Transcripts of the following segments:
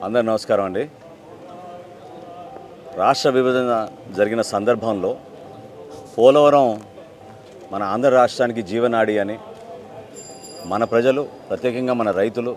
అందరు నమస్కారం అండి రాష్ట్ర విభజన జరిగిన సందర్భంలో పోలవరం మన ఆంధ్ర రాష్ట్రానికి జీవనాడి అని మన ప్రజలు ప్రత్యేకంగా మన రైతులు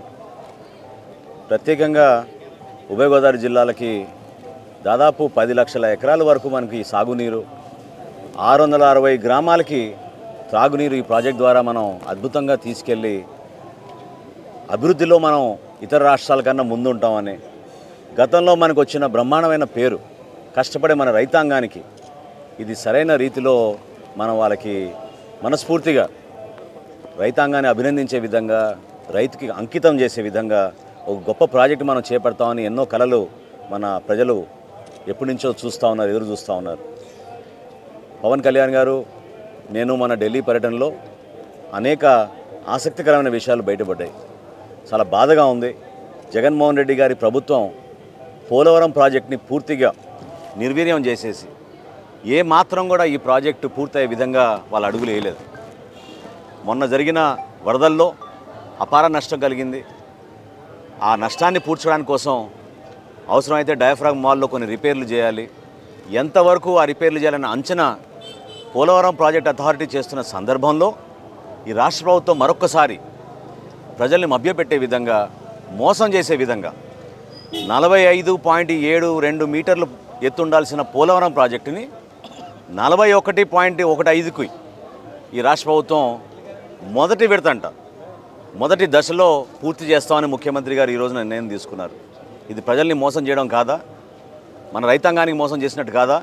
ప్రత్యేకంగా ఉభయ గోదావరి జిల్లాలకి దాదాపు పది లక్షల ఎకరాల వరకు మనకి సాగునీరు ఆరు వందల అరవై గ్రామాలకి త్రాగునీరు ఈ ప్రాజెక్ట్ ద్వారా మనం అద్భుతంగా తీసుకెళ్ళి అభివృద్ధిలో మనం ఇతర రాష్ట్రాల కన్నా ముందుంటామని గతంలో మనకు వచ్చిన బ్రహ్మాండమైన పేరు కష్టపడే మన రైతాంగానికి ఇది సరైన రీతిలో మనం వాళ్ళకి మనస్ఫూర్తిగా రైతాంగాన్ని అభినందించే విధంగా రైతుకి అంకితం చేసే విధంగా ఒక గొప్ప ప్రాజెక్టు మనం చేపడతామని ఎన్నో కళలు మన ప్రజలు ఎప్పటి నుంచో చూస్తూ ఉన్నారు ఎదురు చూస్తూ ఉన్నారు పవన్ కళ్యాణ్ గారు నేను మన ఢిల్లీ పర్యటనలో అనేక ఆసక్తికరమైన విషయాలు బయటపడ్డాయి చాలా బాధగా ఉంది జగన్మోహన్ రెడ్డి గారి ప్రభుత్వం పోలవరం ప్రాజెక్ట్ని పూర్తిగా నిర్వీర్యం చేసేసి ఏ మాత్రం కూడా ఈ ప్రాజెక్టు పూర్తయ్యే విధంగా వాళ్ళు అడుగులు వేయలేదు మొన్న జరిగిన వరదల్లో అపార నష్టం కలిగింది ఆ నష్టాన్ని పూడ్చడానికి కోసం అవసరమైతే డయాఫ్రామ్ మాల్లో కొన్ని రిపేర్లు చేయాలి ఎంతవరకు ఆ రిపేర్లు చేయాలన్న అంచనా పోలవరం ప్రాజెక్ట్ అథారిటీ చేస్తున్న సందర్భంలో ఈ రాష్ట్ర ప్రభుత్వం మరొక్కసారి ప్రజల్ని మభ్యపెట్టే విధంగా మోసం చేసే విధంగా నలభై ఐదు పాయింట్ ఏడు రెండు మీటర్లు ఎత్తుండాల్సిన పోలవరం ప్రాజెక్టుని నలభై ఒకటి పాయింట్ ఒకటి ఐదుకి ఈ రాష్ట్ర ప్రభుత్వం మొదటి విడతంట మొదటి దశలో పూర్తి చేస్తామని ముఖ్యమంత్రి గారు ఈరోజు నిర్ణయం తీసుకున్నారు ఇది ప్రజల్ని మోసం చేయడం కాదా మన రైతాంగానికి మోసం చేసినట్టు కాదా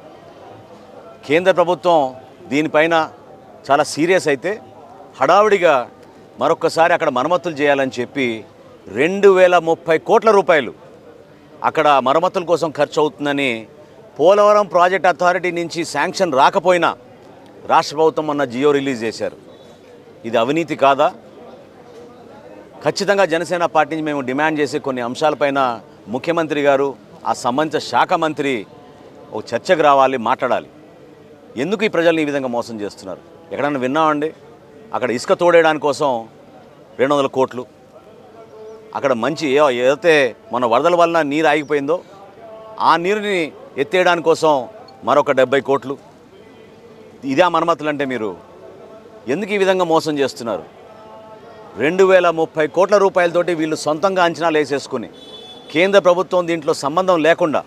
కేంద్ర ప్రభుత్వం దీనిపైన చాలా సీరియస్ అయితే హడావుడిగా మరొక్కసారి అక్కడ మరమ్మతులు చేయాలని చెప్పి రెండు వేల ముప్పై కోట్ల రూపాయలు అక్కడ మరమ్మతుల కోసం ఖర్చు అవుతుందని పోలవరం ప్రాజెక్ట్ అథారిటీ నుంచి శాంక్షన్ రాకపోయినా రాష్ట్ర ప్రభుత్వం మొన్న జియో రిలీజ్ చేశారు ఇది అవినీతి కాదా ఖచ్చితంగా జనసేన పార్టీ నుంచి మేము డిమాండ్ చేసే కొన్ని అంశాలపైన ముఖ్యమంత్రి గారు ఆ సంబంధిత శాఖ మంత్రి ఒక చర్చకు రావాలి మాట్లాడాలి ఎందుకు ఈ ప్రజల్ని ఈ విధంగా మోసం చేస్తున్నారు ఎక్కడన్నా విన్నామండి అక్కడ ఇసుక తోడేయడానికి కోసం రెండు వందల కోట్లు అక్కడ మంచి ఏ ఏదైతే మన వరదల వలన నీరు ఆగిపోయిందో ఆ నీరుని ఎత్తేయడానికి కోసం మరొక డెబ్బై కోట్లు ఇదే మరమ్మతులు అంటే మీరు ఎందుకు ఈ విధంగా మోసం చేస్తున్నారు రెండు వేల ముప్పై కోట్ల రూపాయలతోటి వీళ్ళు సొంతంగా అంచనాలు వేసేసుకుని కేంద్ర ప్రభుత్వం దీంట్లో సంబంధం లేకుండా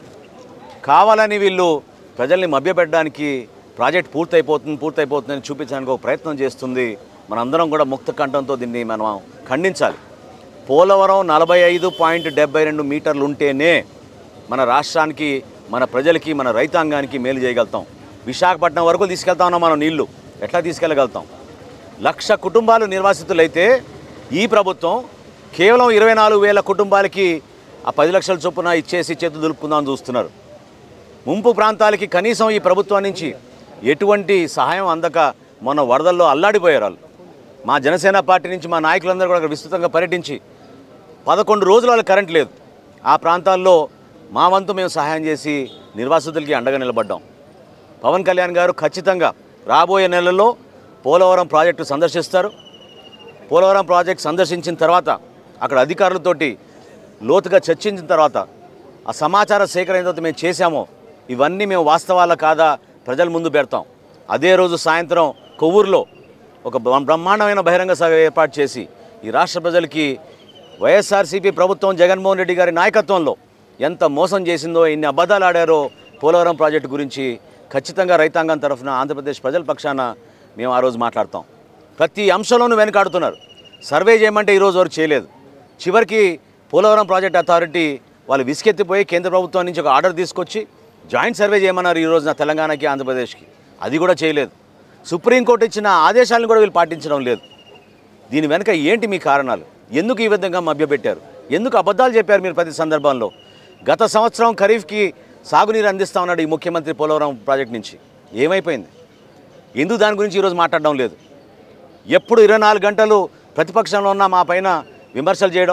కావాలని వీళ్ళు ప్రజల్ని మభ్యపెట్టడానికి ప్రాజెక్ట్ పూర్తయిపోతుంది పూర్తయిపోతుందని చూపించడానికి ఒక ప్రయత్నం చేస్తుంది మనందరం కూడా ముక్త కంఠంతో దీన్ని మనం ఖండించాలి పోలవరం నలభై ఐదు పాయింట్ డెబ్బై రెండు మీటర్లు ఉంటేనే మన రాష్ట్రానికి మన ప్రజలకి మన రైతాంగానికి మేలు చేయగలుగుతాం విశాఖపట్నం వరకు తీసుకెళ్తా ఉన్నాం మనం నీళ్లు ఎట్లా తీసుకెళ్ళగలుగుతాం లక్ష కుటుంబాలు నిర్వాసితులైతే ఈ ప్రభుత్వం కేవలం ఇరవై నాలుగు వేల కుటుంబాలకి ఆ పది లక్షల చొప్పున ఇచ్చేసి చేతులు దులుపుకుందామని చూస్తున్నారు ముంపు ప్రాంతాలకి కనీసం ఈ ప్రభుత్వం నుంచి ఎటువంటి సహాయం అందక మొన్న వరదల్లో అల్లాడిపోయారు వాళ్ళు మా జనసేన పార్టీ నుంచి మా నాయకులందరూ కూడా అక్కడ విస్తృతంగా పర్యటించి పదకొండు రోజులు వాళ్ళకి కరెంట్ లేదు ఆ ప్రాంతాల్లో మా వంతు మేము సహాయం చేసి నిర్వాసితులకి అండగా నిలబడ్డాం పవన్ కళ్యాణ్ గారు ఖచ్చితంగా రాబోయే నెలల్లో పోలవరం ప్రాజెక్టు సందర్శిస్తారు పోలవరం ప్రాజెక్ట్ సందర్శించిన తర్వాత అక్కడ అధికారులతోటి లోతుగా చర్చించిన తర్వాత ఆ సమాచార సేకరణ తర్వాత మేము చేశామో ఇవన్నీ మేము వాస్తవాల కాదా ప్రజల ముందు పెడతాం అదే రోజు సాయంత్రం కొవ్వూరులో ఒక బ్ర- బ్రహ్మాండమైన బహిరంగ సభ ఏర్పాటు చేసి ఈ రాష్ట్ర ప్రజలకి వైఎస్ఆర్సీపీ ప్రభుత్వం జగన్మోహన్ రెడ్డి గారి నాయకత్వంలో ఎంత మోసం చేసిందో ఎన్ని అబద్ధాలు ఆడారో పోలవరం ప్రాజెక్టు గురించి ఖచ్చితంగా రైతాంగం తరఫున ఆంధ్రప్రదేశ్ ప్రజల పక్షాన మేము ఆ రోజు మాట్లాడతాం ప్రతి అంశంలోనూ వెనకాడుతున్నారు సర్వే చేయమంటే ఈరోజు వరకు చేయలేదు చివరికి పోలవరం ప్రాజెక్ట్ అథారిటీ వాళ్ళు విసుకెత్తిపోయి కేంద్ర ప్రభుత్వం నుంచి ఒక ఆర్డర్ తీసుకొచ్చి జాయింట్ సర్వే చేయమన్నారు ఈ రోజున తెలంగాణకి ఆంధ్రప్రదేశ్కి అది కూడా చేయలేదు సుప్రీంకోర్టు ఇచ్చిన ఆదేశాలను కూడా వీళ్ళు పాటించడం లేదు దీని వెనుక ఏంటి మీ కారణాలు ఎందుకు ఈ విధంగా మభ్యపెట్టారు ఎందుకు అబద్ధాలు చెప్పారు మీరు ప్రతి సందర్భంలో గత సంవత్సరం ఖరీఫ్కి సాగునీరు అందిస్తా ఉన్నాడు ఈ ముఖ్యమంత్రి పోలవరం ప్రాజెక్ట్ నుంచి ఏమైపోయింది ఎందుకు దాని గురించి ఈరోజు మాట్లాడడం లేదు ఎప్పుడు ఇరవై నాలుగు గంటలు ప్రతిపక్షంలో ఉన్న మా పైన విమర్శలు చేయడం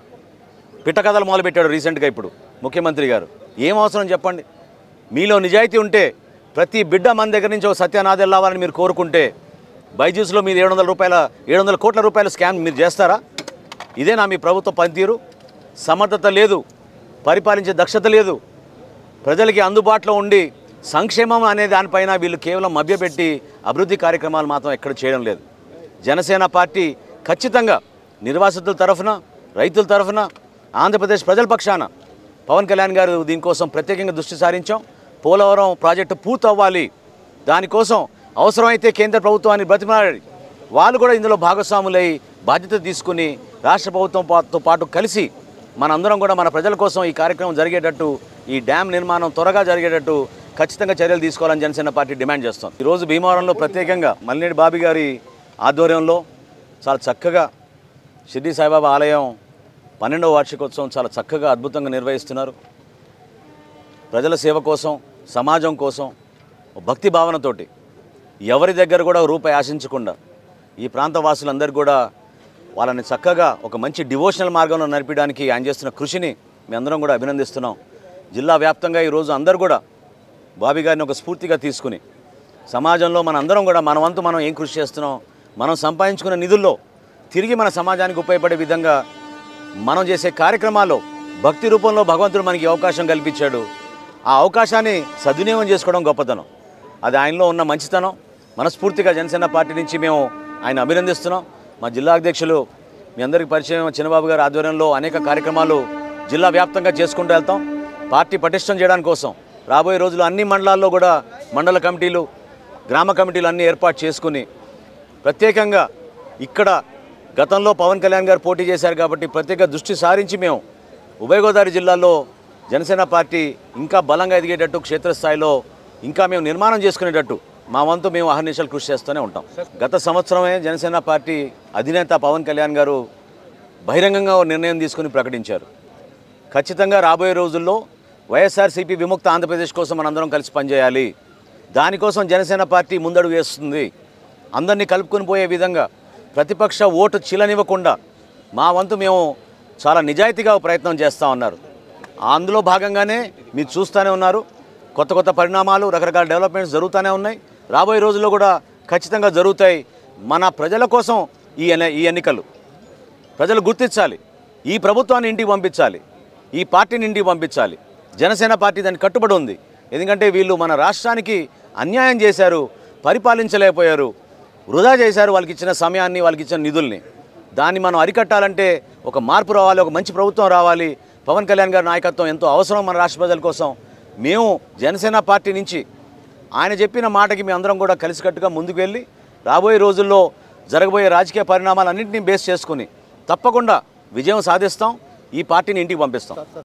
పిట్టకథలు మొదలుపెట్టాడు రీసెంట్గా ఇప్పుడు ముఖ్యమంత్రి గారు ఏం అవసరం చెప్పండి మీలో నిజాయితీ ఉంటే ప్రతి బిడ్డ మన దగ్గర నుంచి ఒక సత్యనాథ్ వెళ్ళాలని మీరు కోరుకుంటే బైజూస్లో మీరు ఏడు వందల రూపాయల ఏడు వందల కోట్ల రూపాయల స్కామ్ మీరు చేస్తారా ఇదేనా మీ ప్రభుత్వ పనితీరు సమర్థత లేదు పరిపాలించే దక్షత లేదు ప్రజలకి అందుబాటులో ఉండి సంక్షేమం అనే దానిపైన వీళ్ళు కేవలం మభ్యపెట్టి అభివృద్ధి కార్యక్రమాలు మాత్రం ఎక్కడ చేయడం లేదు జనసేన పార్టీ ఖచ్చితంగా నిర్వాసితుల తరఫున రైతుల తరఫున ఆంధ్రప్రదేశ్ ప్రజల పక్షాన పవన్ కళ్యాణ్ గారు దీనికోసం ప్రత్యేకంగా దృష్టి సారించాం పోలవరం ప్రాజెక్టు పూర్తి అవ్వాలి దానికోసం అవసరమైతే కేంద్ర ప్రభుత్వాన్ని బ్రతిమలాడి వాళ్ళు కూడా ఇందులో భాగస్వాములై బాధ్యత తీసుకుని రాష్ట్ర ప్రభుత్వంతో పాటు కలిసి మనందరం కూడా మన ప్రజల కోసం ఈ కార్యక్రమం జరిగేటట్టు ఈ డ్యామ్ నిర్మాణం త్వరగా జరిగేటట్టు ఖచ్చితంగా చర్యలు తీసుకోవాలని జనసేన పార్టీ డిమాండ్ చేస్తాం ఈరోజు భీమవరంలో ప్రత్యేకంగా మల్లినేటి బాబీ గారి ఆధ్వర్యంలో చాలా చక్కగా షిర్డీ సాయిబాబా ఆలయం పన్నెండవ వార్షికోత్సవం చాలా చక్కగా అద్భుతంగా నిర్వహిస్తున్నారు ప్రజల సేవ కోసం సమాజం కోసం ఒక భక్తి భావనతోటి ఎవరి దగ్గర కూడా రూపాయి ఆశించకుండా ఈ ప్రాంత వాసులందరూ కూడా వాళ్ళని చక్కగా ఒక మంచి డివోషనల్ మార్గంలో నడిపించడానికి ఆయన చేస్తున్న కృషిని మీ అందరం కూడా అభినందిస్తున్నాం జిల్లా వ్యాప్తంగా ఈరోజు అందరూ కూడా బాబీ గారిని ఒక స్ఫూర్తిగా తీసుకుని సమాజంలో మన అందరం కూడా మన వంతు మనం ఏం కృషి చేస్తున్నాం మనం సంపాదించుకున్న నిధుల్లో తిరిగి మన సమాజానికి ఉపయోగపడే విధంగా మనం చేసే కార్యక్రమాల్లో భక్తి రూపంలో భగవంతుడు మనకి ఈ అవకాశం కల్పించాడు ఆ అవకాశాన్ని సద్వినియోగం చేసుకోవడం గొప్పతనం అది ఆయనలో ఉన్న మంచితనం మనస్ఫూర్తిగా జనసేన పార్టీ నుంచి మేము ఆయన అభినందిస్తున్నాం మా జిల్లా అధ్యక్షులు మీ అందరికీ పరిచయం చిన్నబాబు గారి ఆధ్వర్యంలో అనేక కార్యక్రమాలు జిల్లా వ్యాప్తంగా చేసుకుంటూ వెళ్తాం పార్టీ పటిష్టం చేయడానికి కోసం రాబోయే రోజుల్లో అన్ని మండలాల్లో కూడా మండల కమిటీలు గ్రామ కమిటీలు అన్నీ ఏర్పాటు చేసుకుని ప్రత్యేకంగా ఇక్కడ గతంలో పవన్ కళ్యాణ్ గారు పోటీ చేశారు కాబట్టి ప్రత్యేక దృష్టి సారించి మేము ఉభయ గోదావరి జిల్లాలో జనసేన పార్టీ ఇంకా బలంగా ఎదిగేటట్టు క్షేత్రస్థాయిలో ఇంకా మేము నిర్మాణం చేసుకునేటట్టు మా వంతు మేము అహర్నిశలు కృషి చేస్తూనే ఉంటాం గత సంవత్సరమే జనసేన పార్టీ అధినేత పవన్ కళ్యాణ్ గారు బహిరంగంగా ఓ నిర్ణయం తీసుకుని ప్రకటించారు ఖచ్చితంగా రాబోయే రోజుల్లో వైఎస్ఆర్సీపీ విముక్త ఆంధ్రప్రదేశ్ కోసం మనందరం కలిసి పనిచేయాలి దానికోసం జనసేన పార్టీ ముందడుగు వేస్తుంది అందరినీ కలుపుకొని పోయే విధంగా ప్రతిపక్ష ఓటు చీలనివ్వకుండా మా వంతు మేము చాలా నిజాయితీగా ప్రయత్నం చేస్తూ ఉన్నారు అందులో భాగంగానే మీరు చూస్తూనే ఉన్నారు కొత్త కొత్త పరిణామాలు రకరకాల డెవలప్మెంట్స్ జరుగుతూనే ఉన్నాయి రాబోయే రోజుల్లో కూడా ఖచ్చితంగా జరుగుతాయి మన ప్రజల కోసం ఈ ఎన్ని- ఈ ఎన్నికలు ప్రజలు గుర్తించాలి ఈ ప్రభుత్వాన్ని ఇంటికి పంపించాలి ఈ పార్టీని ఇంటికి పంపించాలి జనసేన పార్టీ దానికి కట్టుబడి ఉంది ఎందుకంటే వీళ్ళు మన రాష్ట్రానికి అన్యాయం చేశారు పరిపాలించలేకపోయారు వృధా చేశారు వాళ్ళకి ఇచ్చిన సమయాన్ని వాళ్ళకి ఇచ్చిన నిధుల్ని దాన్ని మనం అరికట్టాలంటే ఒక మార్పు రావాలి ఒక మంచి ప్రభుత్వం రావాలి పవన్ కళ్యాణ్ గారి నాయకత్వం ఎంతో అవసరం మన రాష్ట్ర ప్రజల కోసం మేము జనసేన పార్టీ నుంచి ఆయన చెప్పిన మాటకి మేము అందరం కూడా కలిసికట్టుగా ముందుకు వెళ్ళి రాబోయే రోజుల్లో జరగబోయే రాజకీయ పరిణామాలన్నింటినీ బేస్ చేసుకుని తప్పకుండా విజయం సాధిస్తాం ఈ పార్టీని ఇంటికి పంపిస్తాం